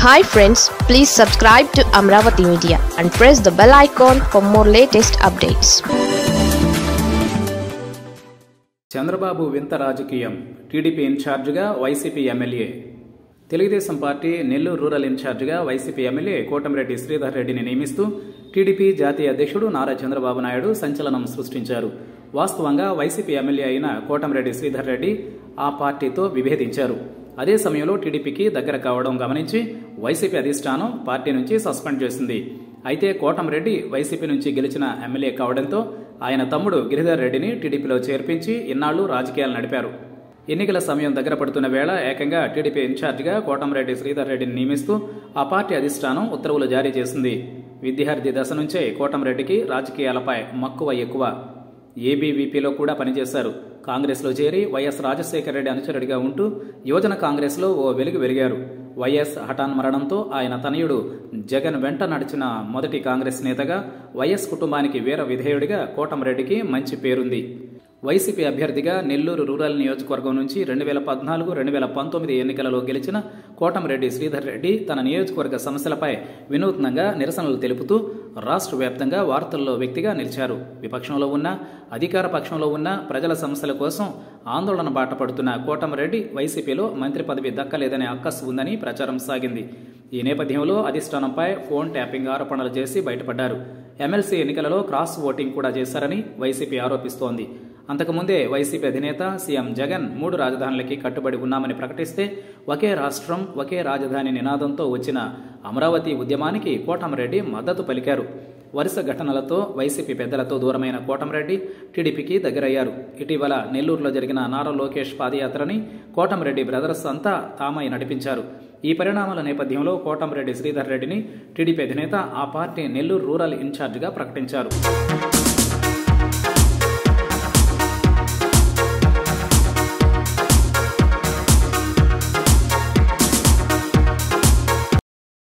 hi friends please subscribe to Amaravati media and press the bell icon for more latest updates Chandrababu వింత రాజకీయం TDP ఇన్ఛార్జిగా YCP MLA Telugu Desam party Nellore rural ఇన్ఛార్జిగా YCP MLA Kotamreddy Sridhar రెడ్డిని నియమిస్తూ TDP జాతీయ అధ్యక్షుడు నారా చంద్రబాబు నాయుడు సంచలనం సృష్టించారు వాస్తవంగా వైసీపీ ఎమ్మెల్యే అయిన కోటమిరెడ్డి శ్రీధర్ రెడ్డి ఆ పార్టీతో విభేదించారు అదే సమయంలో టీడీపీకి దగ్గర కావడం గమనించి వైసీపీ అధిష్టానం పార్టీ నుంచి సస్పెండ్ చేసింది అయితే కోటంరెడ్డి వైసీపీ నుంచి గెలిచిన ఎమ్మెల్యే కావడంతో ఆయన తమ్ముడు గిరిధర్ రెడ్డిని టీడీపీలో చేర్పించి ఇన్నాళ్లు రాజకీయాలు నడిపారు ఎన్నికల సమయం దగ్గర పడుతున్న వేళ ఏకంగా టీడీపీ ఇన్ఛార్జిగా కోటంరెడ్డి శ్రీధర్ రెడ్డిని నియమిస్తూ ఆ పార్టీ అధిష్టానం ఉత్తర్వులు జారీ చేసింది విద్యార్థి దశ నుంచే కోటంరెడ్డికి రాజకీయాలపై మక్కువ ఎక్కువ ఏబీవీపీలో కూడా పనిచేశారు కాంగ్రెస్లో చేరి వైఎస్ రాజశేఖర రెడ్డి అనుచరుడిగా ఉంటూ యువజన కాంగ్రెస్లో ఓ వెలుగు వెలిగారు వైఎస్ హఠాన్ మరణంతో ఆయన తనయుడు జగన్ వెంట నడిచిన మొదటి కాంగ్రెస్ నేతగా వైఎస్ కుటుంబానికి వీర విధేయుడిగా కోటంరెడ్డికి మంచి పేరుంది వైసీపీ అభ్యర్థిగా నెల్లూరు రూరల్ నియోజకవర్గం నుంచి రెండు వేల పద్నాలుగు రెండు వేల పంతొమ్మిది ఎన్నికలలో గెలిచిన కోటంరెడ్డి శ్రీధర్ రెడ్డి తన నియోజకవర్గ సమస్యలపై వినూత్నంగా నిరసనలు తెలుపుతూ రాష్ట్ర వ్యాప్తంగా వార్తల్లో వ్యక్తిగా నిలిచారు విపక్షంలో ఉన్న అధికార పక్షంలో ఉన్న ప్రజల సమస్యల కోసం ఆందోళన బాట పడుతున్న కోటంరెడ్డి వైసీపీలో మంత్రి పదవి దక్కలేదనే అక్కసు ఉందని ప్రచారం సాగింది ఈ నేపథ్యంలో అధిష్టానంపై ఫోన్ ట్యాపింగ్ ఆరోపణలు చేసి బయటపడ్డారు ఎమ్మెల్సీ ఎన్నికలలో క్రాస్ ఓటింగ్ కూడా చేశారని వైసీపీ ఆరోపిస్తోంది అంతకుముందే వైసీపీ అధినేత సీఎం జగన్ మూడు రాజధానులకి కట్టుబడి ఉన్నామని ప్రకటిస్తే ఒకే రాష్ట్రం ఒకే రాజధాని నినాదంతో వచ్చిన అమరావతి ఉద్యమానికి కోటంరెడ్డి మద్దతు పలికారు వరుస ఘటనలతో వైసీపీ పెద్దలతో దూరమైన కోటంరెడ్డి టీడీపీకి దగ్గరయ్యారు ఇటీవల నెల్లూరులో జరిగిన నారా లోకేష్ పాదయాత్రని కోటంరెడ్డి బ్రదర్స్ అంతా తామై నడిపించారు ఈ పరిణామాల నేపథ్యంలో కోటంరెడ్డి శ్రీధర్ రెడ్డిని టీడీపీ అధినేత ఆ పార్టీ నెల్లూరు రూరల్ ఇన్ఛార్జిగా ప్రకటించారు